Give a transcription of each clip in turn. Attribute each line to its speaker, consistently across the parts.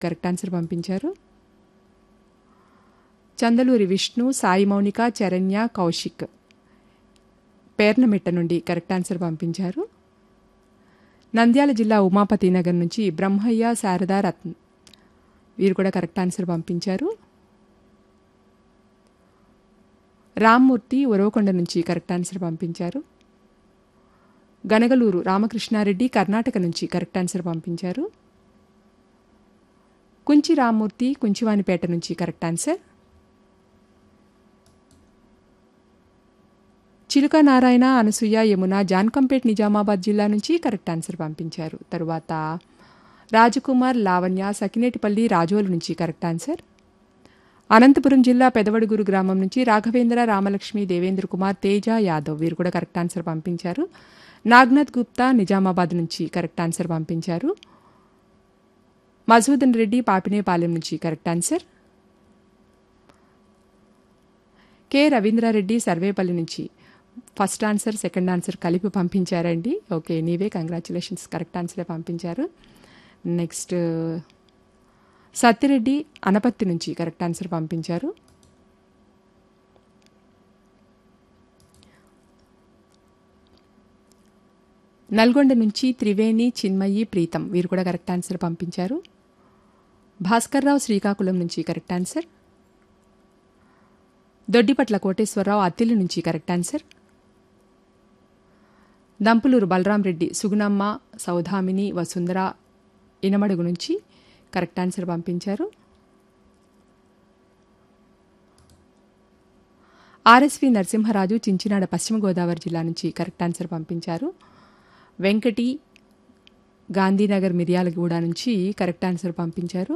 Speaker 1: correct answer పంపించారు చందలూరి విష్ణు సాయి మౌనిక చరణ్య కౌశిక్ పేర్నమిట్ట నుండి correct answer పంపించారు నంద్యాల జిల్లా ఉమాపతి నగర్ నుంచి బ్రహ్మయ్య శారదా రత్న వీరు కూడా కరెక్ట్ ఆన్సర్ పంపించారు రామ్మూర్తి ఉరవకొండ నుంచి కరెక్ట్ ఆన్సర్ పంపించారు గనగలూరు రామకృష్ణారెడ్డి కర్ణాటక నుంచి కరెక్ట్ ఆన్సర్ పంపించారు కుంచి రామ్మూర్తి కుంచివానిపేట నుంచి కరెక్ట్ ఆన్సర్ చిలుక నారాయణ అనసూయ యమున జాన్కంపేట్ నిజామాబాద్ జిల్లా నుంచి కరెక్ట్ ఆన్సర్ పంపించారు తరువాత రాజకుమార్ లావణ్య సకినేటిపల్లి రాజోలు నుంచి కరెక్ట్ ఆన్సర్ అనంతపురం జిల్లా పెదవడుగురు గ్రామం నుంచి రాఘవేంద్ర రామలక్ష్మి దేవేంద్ర కుమార్ తేజ యాదవ్ వీరు కూడా కరెక్ట్ ఆన్సర్ పంపించారు నాగ్నాథ్ గుప్తా నిజామాబాద్ నుంచి కరెక్ట్ ఆన్సర్ పంపించారు మధుసూదన్ రెడ్డి పాపినేపాలెం నుంచి correct answer K Ravindra Reddy Sarvepalli నుంచి ఫస్ట్ ఆన్సర్ సెకండ్ ఆన్సర్ కలిపి పంపించారండి ఓకే నీవే కంగ్రాచులేషన్స్ కరెక్ట్ ఆన్సరే పంపించారు నెక్స్ట్ సత్యరెడ్డి అనపత్తి నుంచి కరెక్ట్ ఆన్సర్ పంపించారు నల్గొండ నుంచి త్రివేణి చిన్మయి ప్రీతం వీరు కూడా కరెక్ట్ ఆన్సర్ పంపించారు భాస్కర్రావు శ్రీకాకుళం నుంచి కరెక్ట్ ఆన్సర్ దొడ్డిపట్ల కోటేశ్వరరావు అత్తిలి నుంచి కరెక్ట్ ఆన్సర్ దంపులూరు బలరాం రెడ్డి సుగుణమ్మ సౌధామిని వసుంధర ఇనమడుగు నుంచి కరెక్ట్ ఆన్సర్ పంపించారు ఆర్ఎస్వి నరసింహరాజు చించినాడ పశ్చిమ గోదావరి జిల్లా నుంచి కరెక్ట్ ఆన్సర్ పంపించారు వెంకటి గాంధీనగర్ మిర్యాలగూడ నుంచి కరెక్ట్ ఆన్సర్ పంపించారు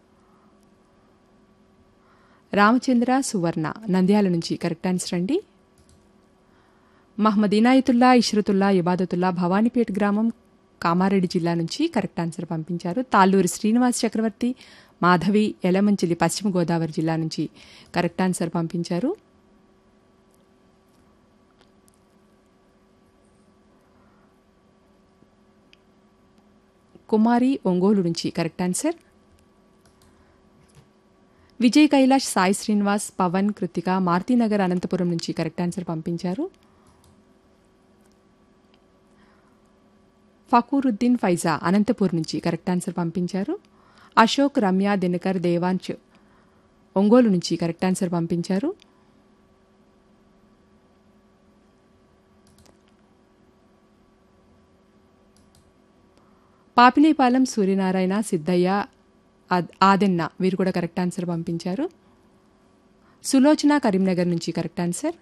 Speaker 1: రామచంద్ర సువర్ణ నంద్యాల నుంచి కరెక్ట్ ఆన్సర్ అండి మహమ్మద్ ఇనాయతుల్లా ఇష్రతుల్లా ఇబాదతుల్లా భవానీపేట గ్రామం కామారెడ్డి జిల్లా నుంచి కరెక్ట్ ఆన్సర్ పంపించారు తాళ్ళూరి శ్రీనివాస్ చక్రవర్తి మాధవి ఎలమంచిలి పశ్చిమ గోదావరి జిల్లా నుంచి కరెక్ట్ ఆన్సర్ పంపించారు కుమారి ఒంగోలు నుంచి కరెక్ట్ ఆన్సర్ విజయ్ కైలాష్ సాయి శ్రీనివాస్ పవన్ కృతిక మారుతీనగర్ అనంతపురం నుంచి కరెక్ట్ ఆన్సర్ పంపించారు ఫకూరుద్దీన్ ఫైజా అనంతపూర్ నుంచి కరెక్ట్ ఆన్సర్ పంపించారు అశోక్ రమ్య దినకర్ దేవాంశ్ ఒంగోలు నుంచి కరెక్ట్ ఆన్సర్ పంపించారు పాపినేపాలెం సూర్యనారాయణ సిద్ధయ్య ఆద్- ఆదెన్న వీరు కూడా కరెక్ట్ ఆన్సర్ పంపించారు సులోచన కరీంనగర్ నుంచి correct answer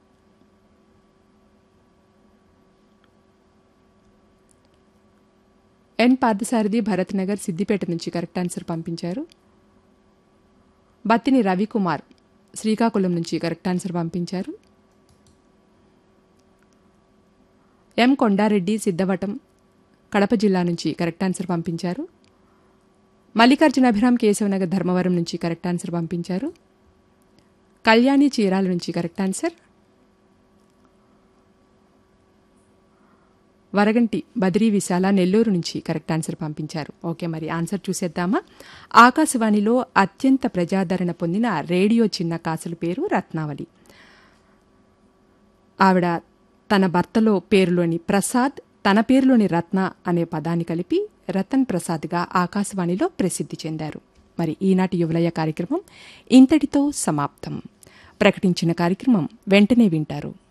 Speaker 1: N Parthasarathi Bharat Nagar Siddipet నుంచి కరెక్ట్ ఆన్సర్ పంపించారు బత్తిని రవికుమార్ శ్రీకాకుళం నుంచి కరెక్ట్ ఆన్సర్ పంపించారు ఎం కొండారెడ్డి సిద్ధవటం కడప జిల్లా నుంచి కరెక్ట్ ఆన్సర్ పంపించారు మల్లికార్జున అభిరామ్ కేశవనగర్ ధర్మవరం నుంచి కరెక్ట్ ఆన్సర్ పంపించారు కళ్యాణి చీరాల నుంచి కరెక్ట్ ఆన్సర్ వరగంటి బద్రీ విశాల నెల్లూరు నుంచి కరెక్ట్ ఆన్సర్ పంపించారు ఓకే మరి ఆన్సర్ చూసేద్దామా ఆకాశవాణిలో అత్యంత ప్రజాదరణ పొందిన రేడియో చిన్న కాసుల పేరు రత్నావళి ఆవిడ తన భర్తలో పేరులోని ప్రసాద్ తన పేరులోని రత్న అనే పదాన్ని కలిపి రతన్ ప్రసాద్గా ఆకాశవాణిలో ప్రసిద్ధి చెందారు మరి ఈనాటి యువలయ కార్యక్రమం ఇంతటితో సమాప్తం ప్రకటించిన కార్యక్రమం వెంటనే వింటారు